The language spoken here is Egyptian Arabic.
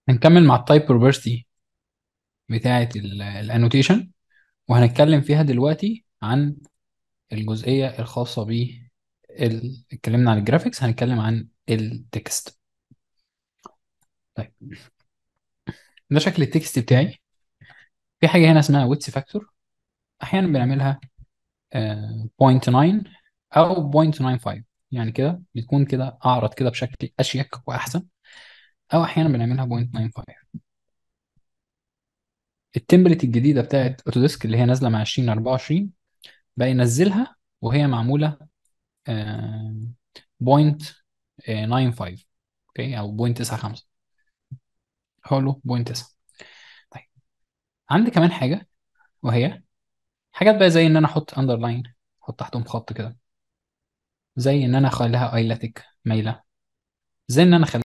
هنكمل مع التايب بروبرتي بتاعة الانوتيشن وهنتكلم فيها دلوقتي عن الجزئية الخاصة ب ال- اتكلمنا عن الجرافيكس هنتكلم عن التكست طيب ده شكل التكست بتاعي في حاجة هنا اسمها ويتس فاكتور أحيانا بنعملها آه، 0.9 أو 0.95 يعني كده بتكون كده أعرض كده بشكل أشيك وأحسن أو أحيانا بنعملها 0.95 التمبلت الجديدة بتاعت أوتوديسك اللي هي نازلة مع 2024 بقى ينزلها وهي معمولة بوينت 95 اوكي او بوينت 95 هقول له بوينت 9 طيب عندي كمان حاجه وهي حاجات بقى زي ان انا احط اندرلاين احط تحتهم خط كده زي ان انا اخليها ايلاتيك مايله زي ان انا اخليها